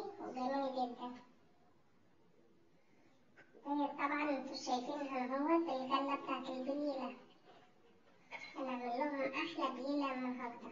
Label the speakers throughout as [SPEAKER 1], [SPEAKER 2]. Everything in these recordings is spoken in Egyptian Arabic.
[SPEAKER 1] وجميل جدا ديت طبعا انتوا شايفينها اهوت الغلة بتاعت البليلة هنعمل لهم احلى بليلة النهاردة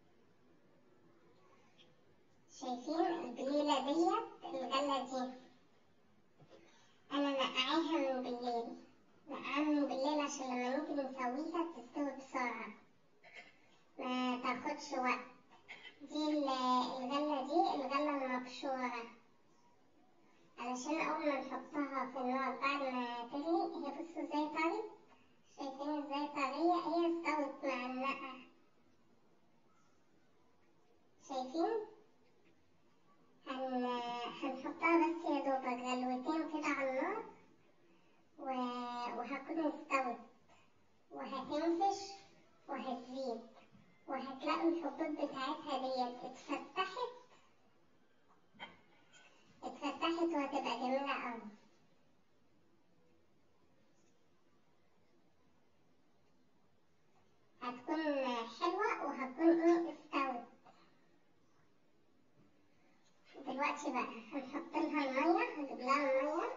[SPEAKER 1] شايفين البليلة ديت الغلة دي انا نقعيها من بالليل نقعها من بالليل عشان لما نيجي نسويها تستوي بسرعة ما تاخدش وقت دي ال- الغلة دي الغلة المبشورة علشان أول ما نحطها في النار بعد ما تغلي هي بصوا ازاي طري شايفين ازاي طرية هي استوت مع النقع شايفين هن... هنحطها بس يا دوبك غلوتين كده على النار و... وهكون استوت وهتنفش وهتزيد وهتلاقوا الحبوب بتاعتها ديت اتفتحت اتفتحت وهتبقى جميلة أوي هتكون حلوة وهتكون ايه استوت دلوقتي بقى هنحط لها المية هنجيب لها المية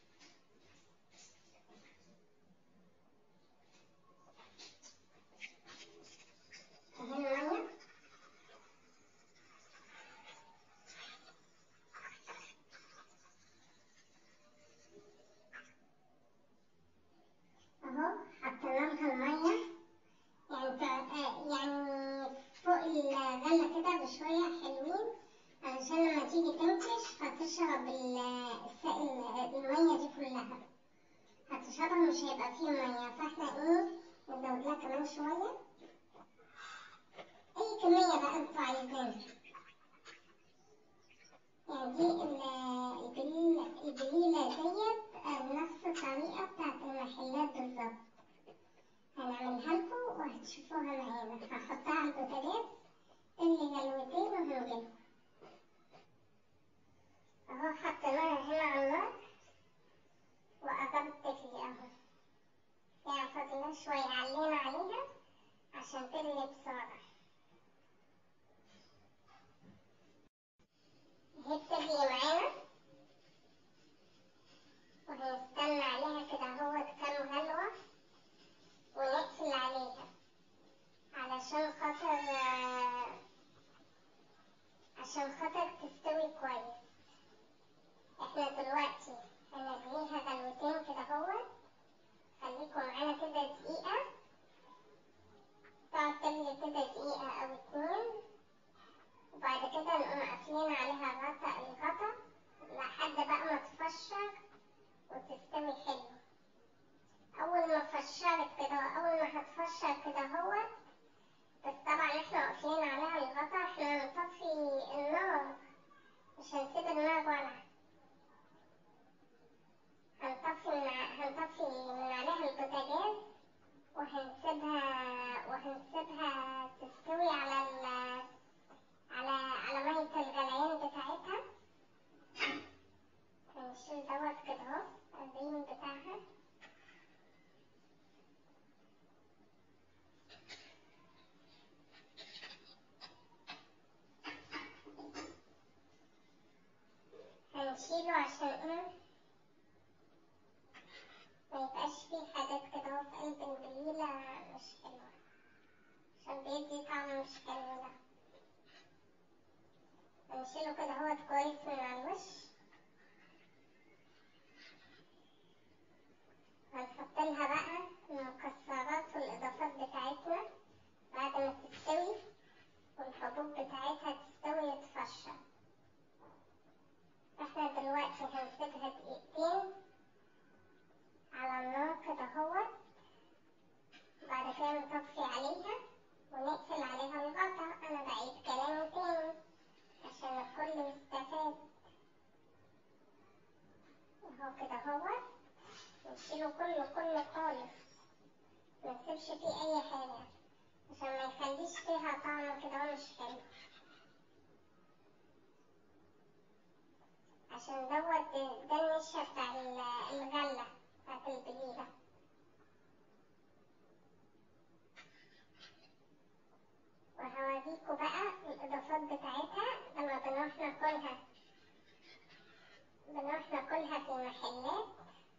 [SPEAKER 1] اهي المية اهو حطينا لها المية يعني تع- آه، يعني فوق الغلة كده بشوية حلوين علشان لما تيجي تنفش هتشرب ال- السائل المية دي كلها هتشربها مش هيبقى فيه مية فاحنا ايه نزود لها كمان شوية أي كمية بقى انتوا عايزينها يعني دي ال- البليلة البليلة ديت آه، نفس الطريقة بتاعت المحلات بالظبط هنعملها لكم وهتشوفوها معانا هحطها على البوتاجاز اللي غلوتين وهنجيبها اهو حطيناها هنا على النار وقربت تغلي اهو يعني فاضلها شوية علينا عليها عشان تغلي بسرعة هي بتغلي معانا وهنستنى عليها كده اهوت كام غلوة ونقفل عليها علشان خاطر عشان خاطر تستوي كويس احنا دلوقتي هنغليها غلوتين كده اهوت خليكم معانا كده دقيقة تقعد تغلي كده دقيقة أو اتنين وبعد كده نقوم قافلين عليها غطا الغطا لحد بقى ما تفشر وتستوي حلو أول ما فشرت كده أول ما هتفشر كده اهوت بس طبعا احنا قافلين عليها الغطا احنا هنطفي النار مش هنسيب النار ولعة هنطفي من ع- هنطفي من عليها البوتاجاز وهنسيبها وهنسيبها تستوي على ال على على مية الغليان بتاعتها هنشيل دوت كده اهو الريم بتاعها هنشيله عشان ايه ما يبقاش فيه حاجات كده اهو في قلب البليلة مش حلوة عشان بيدي طعم مش حلو ده هنشيله كده اهوت كويس من على الوش هنحط لها بقى المكسرات والإضافات بتاعتنا بعد ما تستوي والحبوب بتاعتها تستوي وتفشر احنا دلوقتي هنسيبها دقيقتين على النار كده اهوت بعد كده نطفي عليها ونقفل عليها الغطا انا بعيد كلامي تاني عشان الكل يستفاد اهو كده اهوت نشيله كله كله خالص منسيبش فيه اي حاجة عشان ما يخليش فيها طعم كده مش حلو عشان دوت ده النشا بتاع ال- الغلة بتاعت البليلة وهوريكوا بقى الإضافات بتاعتها لما بنروح ناكلها بنروح ناكلها في المحلات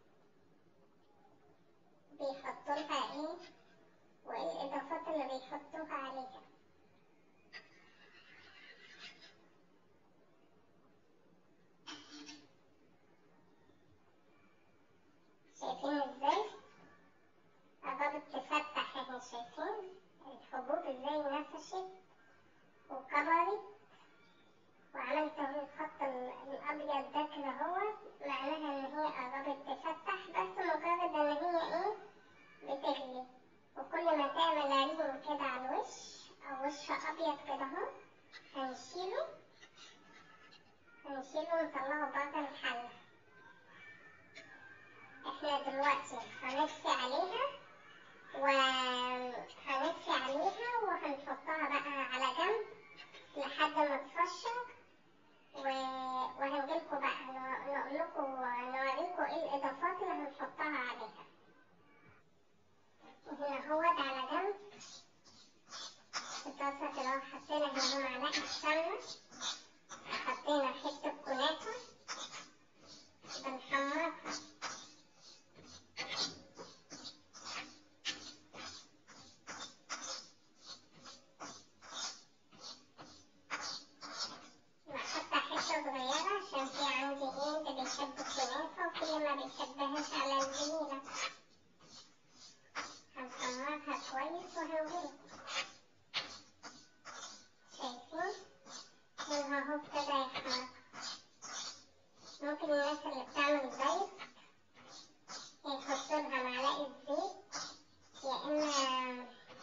[SPEAKER 1] بيحطوا لها ايه وايه الاضافات اللي بيحطوها عليها شايفين ازاي قربت تفتح اهي شايفين الحبوب ازاي نفشت وكبرت وعملت اهو الخط ال- الابيض ده كده هو معناها ان هي قربت تفتح بس مجرد ان هي ايه بتغلي وكل ما تعمل ريم كده على الوش او وش ابيض كده اهو هنشيله هنشيله ونطلعه بره الحله احنا دلوقتي هنطفي عليها وهنطفي عليها وهنحطها بقى على جنب لحد ما تفشر و... وهنجيلكوا بقى ن- نقولكوا نوريكوا ايه الاضافات اللي هنحطها عليها وهنا هوت على جنب في طاسة كده أهو حطينا هنا معلقة سمنة حطينا حتة كنافة بنحمرها بحط حتة صغيرة عشان في عندي ايه اللي بيحب الكنافة وفي اللي ما بيحبهاش على الفانيليا هنحمرها كويس وهنغلق شايفين لونها اهو ابتدى يحمر ممكن الناس اللي بتعمل دايت يحطوا لها معلقة زيت يا إما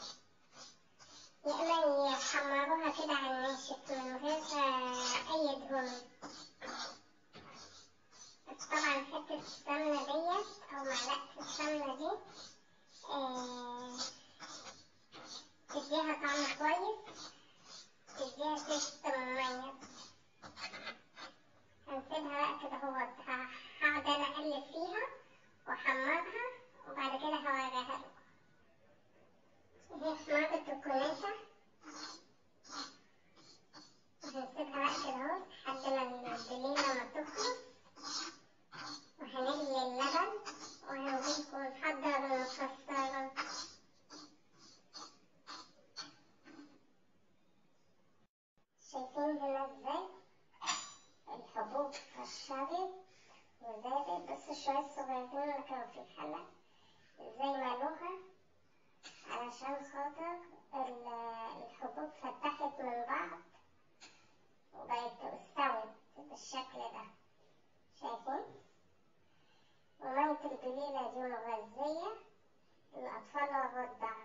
[SPEAKER 1] يا إما يحمروها كده على الناشف من غير آه، أي دهون بس طبعا حتة السمنة ديت أو معلقة السمنة دي آه، تديها طعم كويس تديها تيست مميز هنسيبها بقى كده هو هقعد أنا أقلب فيها وأحمرها وبعد كده هوريها لكم هي حمارة الكنافة وهنسيبها بقى كده اهو لحد ما البليلة ما تخلص وهنغلي اللبن وهنجيلكوا نحضر المكسرات شايفين هنا ازاي الحبوب فشرت وزادت بس شوية صغيرين اللي كانوا في الحلة ازاي مالوها علشان خاطر ال- الحبوب فتحت من بعض وبقت استوت بالشكل ده شايفين ومية البليلة دي مغذية للأطفال والرضع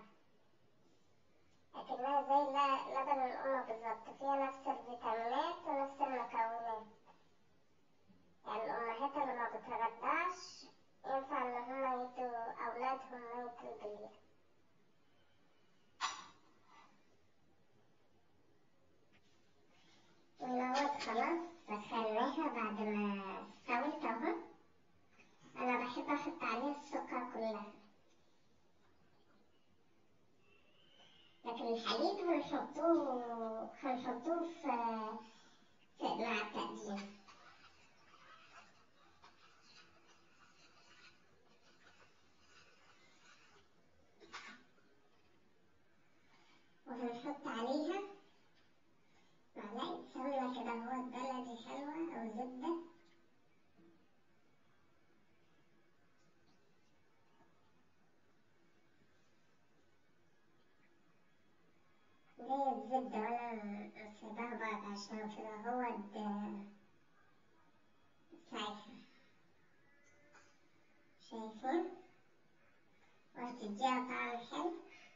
[SPEAKER 1] لكنها زي ل- لبن الأم بالظبط فيها نفس الفيتامينات ونفس المكونات يعني الأمهات اللي ما بترضعش ينفع إن هما يدوا أولادهم مية البليلة ونوت خلاص سخناها بعد ما استوت اهو انا بحب احط عليها السكر كلها لكن الحليب هنحطوه هنحطوه في, في مع التقديم وهنحط عليها معلقة سمنة كده هو بلدي حلوة أو زبدة دي الزبدة وأنا مسيباها بره عشان كده هو د- سايحة شايفين وهتديها طعم حلو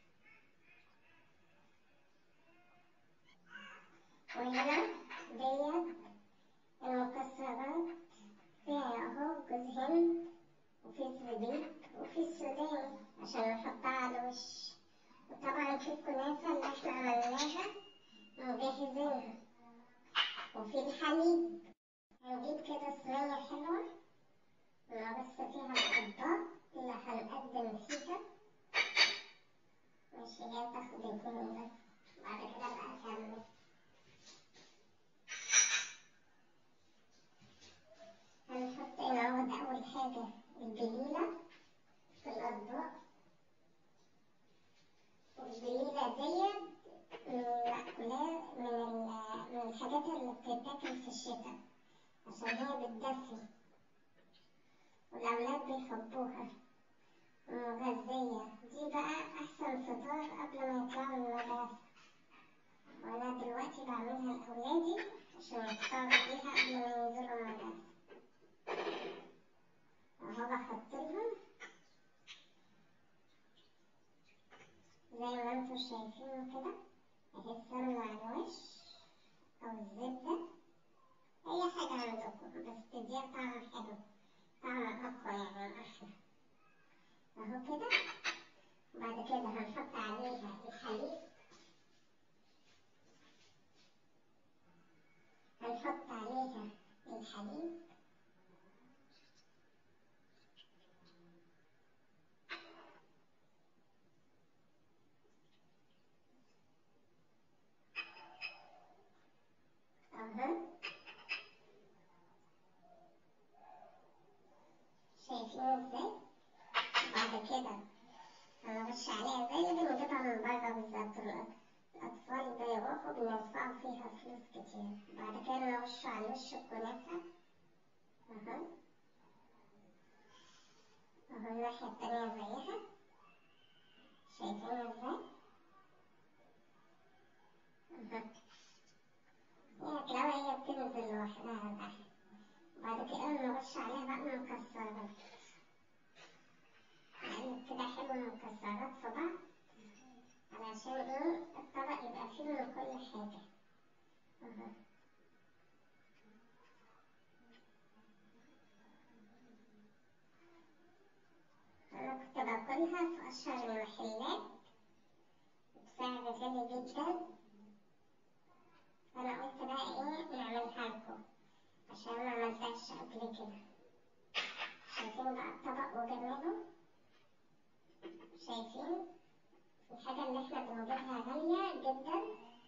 [SPEAKER 1] وهنا ديت المكسرات فيها اهو جوز هند وفي زبيب وفي السوداني عشان نحطها على الوش وطبعا في الكنافة اللي احنا عملناها مجهزينها وفي الحليب هنجيب كده صينية حلوة ونرص فيها الأطباق اللي هنقدم فيها ماشي هي تاخد اتنين بس بعد كده بقى أكمل هنحط الشتاء عشان هي بتدفي والأولاد بيحبوها مغذية دي بقى أحسن فطار قبل ما يطلعوا من المدرسة وأنا دلوقتي بعملها لأولادي عشان يفطروا بيها قبل ما ينزلوا المدرسة أهو بحط لهم زي ما انتوا شايفين كده اهي السمنة على الوش أو الزبدة أي حاجة عندكم بس تديها طعم حلو طعم أقوى يعني أحلى أهو كده بعد كده هنحط عليها الحليب هنحط عليها الحليب أهو شايفين ازاي بعد كده هنرش عليها زي اللي بنجيبها من بره بالظبط الأطفال بيروحوا بندفعوا فيها فلوس كتير بعد كده نرش على وش الكنافة أهو أهو الناحية التانية زيها شايفين ازاي أهو هي تلاقي هي بتنزل لوحدها تحت بعد كده نرش عليها بقى مكسرات نقلب كده حلو المكسرات في بعض علشان ايه الطبق يبقى فيه من كل حاجة اهو أنا كنت باكلها في أشهر المحلات بسعر غالي جدا فأنا قلت بقى ايه نعملها لكم عشان ما عملتهاش قبل كده شايفين بقى الطبق وجماله شايفين الحاجة اللي احنا بنجيبها غالية جدا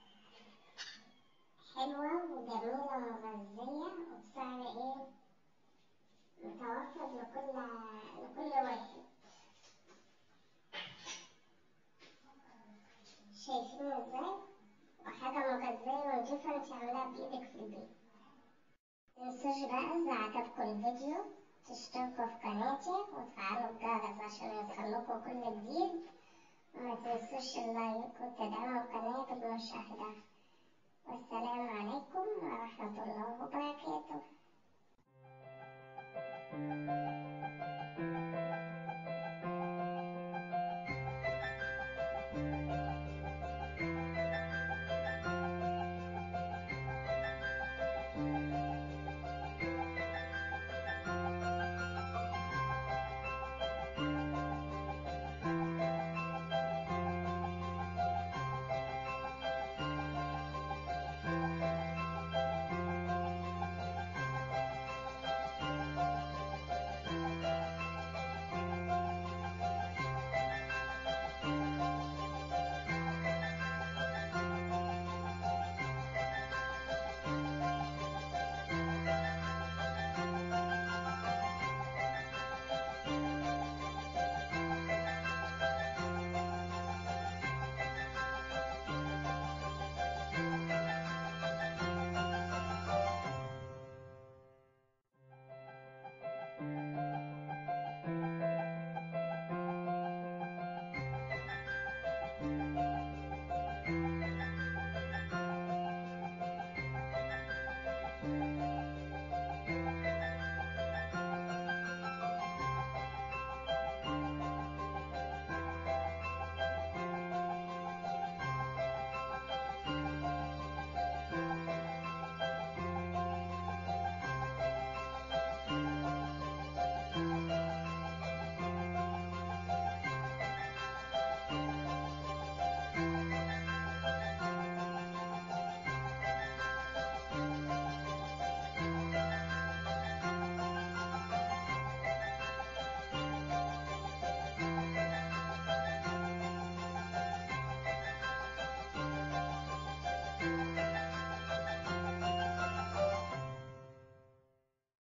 [SPEAKER 1] حلوة وجميلة ومغذية وبسعر ايه متوفر لكل لكل واحد شايفين ازاي وحاجة مغذية ونضيفة انت عاملاها بإيدك في البيت متنسوش بقى إذا عجبكم الفيديو تشتركوا في قناتي وتفعلوا الجرس عشان يوصلكوا كل جديد وما تنسوش اللايك وتدعموا القناة بالمشاهدة والسلام عليكم ورحمة الله وبركاته